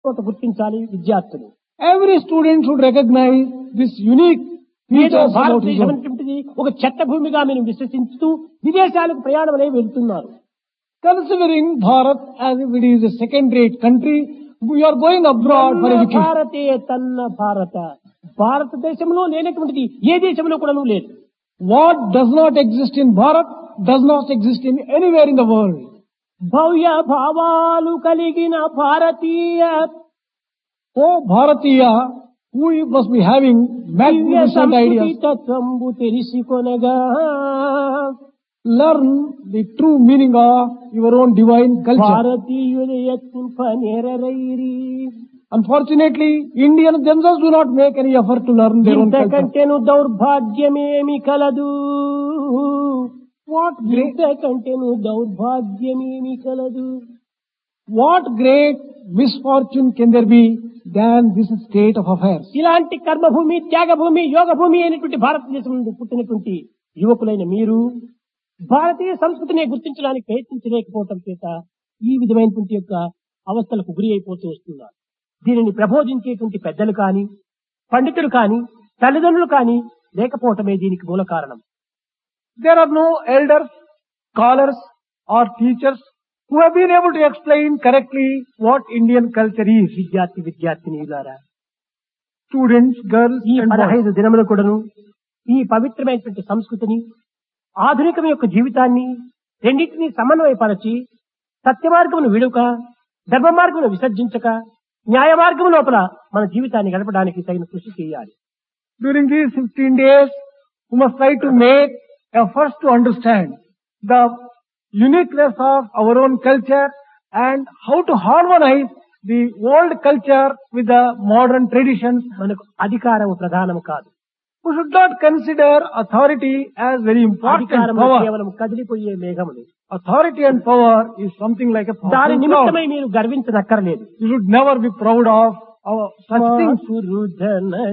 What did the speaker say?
కొంత గుర్తించాలి విద్యార్థులు Every student should recognize this unique ఏదో features about his భారతదేశం own. అనేటువంటిది ఒక చెత్త భూమిగా మీరు విశ్వసిస్తూ విదేశాలకు ప్రయాణం అనేవి వెళ్తున్నారు Considering Bharat as if it is a second-rate country, we are going abroad for తన్న education. భారతే తన్న భారత భారతదేశంలో లేనటువంటిది ఏ దేశంలో కూడా లేదు What does not exist in Bharat does not exist in anywhere in the world. భవ్య భావాలు కలిగిన భారతీయ Oh Bharatiya, who must be having Divya magnificent సంస్కృతి ideas, తత్వంబు తెలిసికొనగా learn the true meaning of your own divine culture. భారతీయుల యత్నింప నేరరైరి Unfortunately, Indians themselves do not make any effort to learn their own culture. ఇంతకంటేను దౌర్భాగ్యమేమి కలదు What great, ఇంతకంటేను దౌర్భాగ్యమేమి కలదు what great misfortune can there be than this state of affairs? ఇలాంటి కర్మభూమి త్యాగభూమి యోగభూమి అయినటువంటి భారతదేశం నుండి పుట్టినటువంటి యువకులైన మీరు భారతీయ సంస్కృతిని గుర్తించడానికి ప్రయత్నించలేకపోవటం చేత ఈ విధమైనటువంటి యొక్క అవస్థలకు గురి అయిపోతూ వస్తున్నారు దీనిని ప్రబోధించేటువంటి పెద్దలు కాని పండితులు కాని తల్లిదండ్రులు కాని లేకపోవటమే దీనికి మూల కారణం There are no elders, scholars or teachers who have been able to explain correctly what Indian culture is. విద్యార్థి విద్యార్థినిలారా Students, girls ఈ and boys. పదహైదు దినములు కూడాను ఈ పవిత్రమైనటువంటి సంస్కృతిని ఆధునికం యొక్క జీవితాన్ని రెండింటినీ సమన్వయపరచి సత్య మార్గమును విడుక ధర్మ మార్గమును విసర్జించక న్యాయ మార్గము లోపల మన జీవితాన్ని గడపడానికి తగిన కృషి చేయాలి During these 15 days, we must try to make efforts to understand the uniqueness of our own culture and how to harmonize the old culture with the modern traditions. మనకు అధికారము ప్రధానము కాదు We should not consider authority as very important అధికారము power. కేవలం కదిలిపోయే మేఘములు Authority and power is something like a దాని powerful నిమిత్తమై cloud. మీరు గర్వించనక్కర్లేదు You should never be proud of our such things. మాతృ జన